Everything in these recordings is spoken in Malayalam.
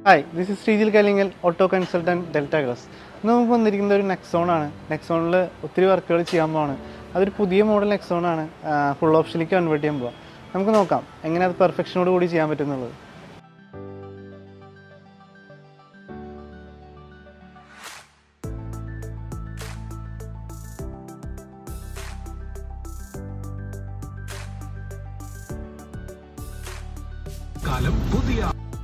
hi this is Sreejil Kalingal auto consultant delta glass ഇന്ന് നമുക്ക് വന്നിരിക്കുന്നത് ഒരു നെക്സോൺ ആണ് നെക്സോണിൽ ഒത്തിരി വർക്കുകൾ ചെയ്യാൻ പോവാണ് അതൊരു പുതിയ മോഡൽ നെക്സോൺ ആണ് ഫുൾ ഓപ്ഷനിലേക്ക് കൺവേർട്ട് ചെയ്യാൻ പോവാം നമുക്ക് നോക്കാം എങ്ങനെ അത് പെർഫെക്ഷനോട് കൂടി ചെയ്യാൻ പറ്റുന്നുള്ളത് കാലം പുതിയ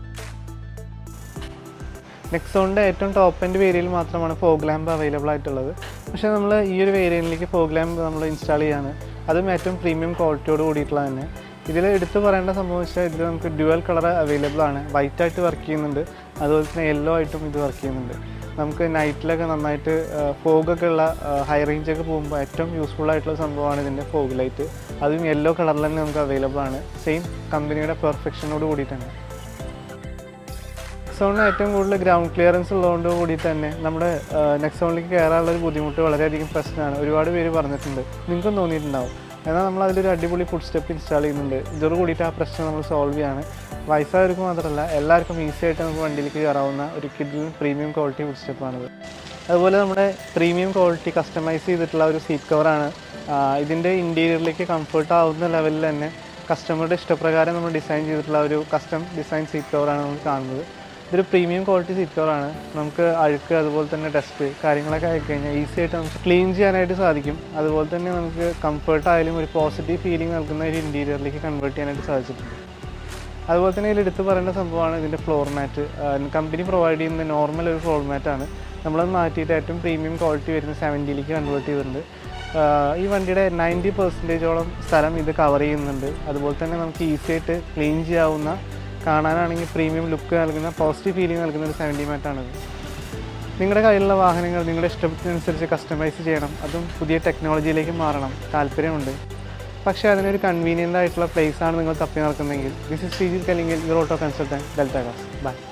നെക്സോണിൻ്റെ ഏറ്റവും ടോപ്പ് എൻഡ് വേരിയയിൽ മാത്രമാണ് ഫോഗ് ലാമ്പ് അവൈലബിൾ ആയിട്ടുള്ളത് പക്ഷേ നമ്മൾ ഈ ഒരു വേരിയൻറ്റിലേക്ക് ഫോഗ് ലാമ്പ് നമ്മൾ ഇൻസ്റ്റാൾ ചെയ്യാണ് അതും ഏറ്റവും പ്രീമിയം ക്വാളിറ്റിയോട് കൂടിയിട്ടുള്ള തന്നെ ഇതിൽ എടുത്തു പറയേണ്ട സംഭവം വെച്ചാൽ ഇതിൽ നമുക്ക് ഡ്യുവൽ കളർ അവൈലബിൾ ആണ് വൈറ്റ് ആയിട്ട് വർക്ക് ചെയ്യുന്നുണ്ട് അതുപോലെ തന്നെ യെല്ലോ ആയിട്ടും ഇത് വർക്ക് ചെയ്യുന്നുണ്ട് നമുക്ക് നൈറ്റിലൊക്കെ നന്നായിട്ട് ഫോഗൊക്കെ ഉള്ള ഹൈ റേഞ്ചൊക്കെ പോകുമ്പോൾ ഏറ്റവും യൂസ്ഫുൾ ആയിട്ടുള്ള സംഭവമാണ് ഇതിൻ്റെ ഫോഗ് ലൈറ്റ് അതും യെല്ലോ കളറിൽ തന്നെ നമുക്ക് അവൈലബിൾ ആണ് സെയിം കമ്പനിയുടെ പെർഫെക്ഷനോട് കൂടിയിട്ടാണ് നെക്സോണിന് ഏറ്റവും കൂടുതൽ ഗ്രൗണ്ട് ക്ലിയറൻസ് ഉള്ളതുകൊണ്ട് കൂടി തന്നെ നമ്മുടെ നെക്സോണിലേക്ക് കയറാനുള്ള ഒരു ബുദ്ധിമുട്ട് വളരെയധികം പ്രശ്നമാണ് ഒരുപാട് പേര് പറഞ്ഞിട്ടുണ്ട് നിങ്ങൾക്കും തോന്നിയിട്ടുണ്ടാവും എന്നാൽ നമ്മൾ അതിലൊരു അടിപൊളി ഫുഡ് സ്റ്റെപ്പ് ഇൻസ്റ്റാൾ ചെയ്യുന്നുണ്ട് ഇതോട് കൂടിയിട്ട് ആ പ്രശ്നം നമ്മൾ സോൾവ് ചെയ്യാണ് വയസ്സായവർക്ക് മാത്രമല്ല എല്ലാവർക്കും ഈസി ആയിട്ട് നമുക്ക് വണ്ടിയിലേക്ക് കയറാവുന്ന ഒരു കിഡിലും പ്രീമിയം ക്വാളിറ്റി ഫുഡ് സ്റ്റെപ്പാണിത് അതുപോലെ നമ്മുടെ പ്രീമിയം ക്വാളിറ്റി കസ്റ്റമൈസ് ചെയ്തിട്ടുള്ള ഒരു സീറ്റ് കവറാണ് ഇതിൻ്റെ ഇൻറ്റീരിയറിലേക്ക് കംഫർട്ട് ആവുന്ന ലെവലിൽ തന്നെ കസ്റ്റമറുടെ ഇഷ്ടപ്രകാരം നമ്മൾ ഡിസൈൻ ചെയ്തിട്ടുള്ള ഒരു കസ്റ്റം ഡിസൈൻ സീറ്റ് കവറാണ് നമ്മൾ കാണുന്നത് ഇതൊരു പ്രീമിയം ക്വാളിറ്റി സീറ്റ് കവറാണ് നമുക്ക് അഴുക്ക് അതുപോലെ തന്നെ ഡസ്റ്റ് കാര്യങ്ങളൊക്കെ ആയി കഴിഞ്ഞാൽ ഈസി ആയിട്ട് നമുക്ക് ക്ലീൻ ചെയ്യാനായിട്ട് സാധിക്കും അതുപോലെ തന്നെ നമുക്ക് കംഫർട്ട് ആയാലും ഒരു പോസിറ്റീവ് ഫീലിംഗ് നൽകുന്ന ഒരു ഇൻറ്റീരിയറിലേക്ക് കൺവേർട്ട് ചെയ്യാനായിട്ട് സാധിച്ചിട്ടുണ്ട് അതുപോലെ തന്നെ ഇതിൽ എടുത്തു പറയേണ്ട സംഭവമാണ് ഇതിൻ്റെ ഫ്ലോർ മാറ്റ് കമ്പനി പ്രൊവൈഡ് ചെയ്യുന്ന നോർമൽ ഒരു ഫ്ലോർ മാറ്റാണ് നമ്മളത് മാറ്റിയിട്ട് ഏറ്റവും പ്രീമിയം ക്വാളിറ്റി വരുന്ന സെവൻറ്റിയിലേക്ക് കൺവേർട്ട് ചെയ്തിട്ടുണ്ട് ആഹ് ഈ വണ്ടിയുടെ നയൻറ്റി പെർസെൻറ്റേജോളം സ്ഥലം ഇത് കവർ ചെയ്യുന്നുണ്ട് അതുപോലെ തന്നെ നമുക്ക് ഈസി ആയിട്ട് ക്ലീൻ ചെയ്യാവുന്ന കാണാനാണെങ്കിൽ പ്രീമിയം ലുക്ക് നൽകുന്ന പോസിറ്റീവ് ഫീലിംഗ് നൽകുന്ന ഒരു സെവൻറ്റി മാറ്റാണിത് നിങ്ങളുടെ കയ്യിലുള്ള വാഹനങ്ങൾ നിങ്ങളുടെ ഇഷ്ടത്തിനനുസരിച്ച് കസ്റ്റമൈസ് ചെയ്യണം അതും പുതിയ ടെക്നോളജിയിലേക്ക് മാറണം താല്പര്യമുണ്ട് പക്ഷേ അതിനൊരു കൺവീനിയൻ്റ് ആയിട്ടുള്ള പ്ലേസ് ആണ് നിങ്ങൾ തപ്പി നടക്കുന്നതെങ്കിൽ this is Sreejith Kalingal your auto consultant delta cars by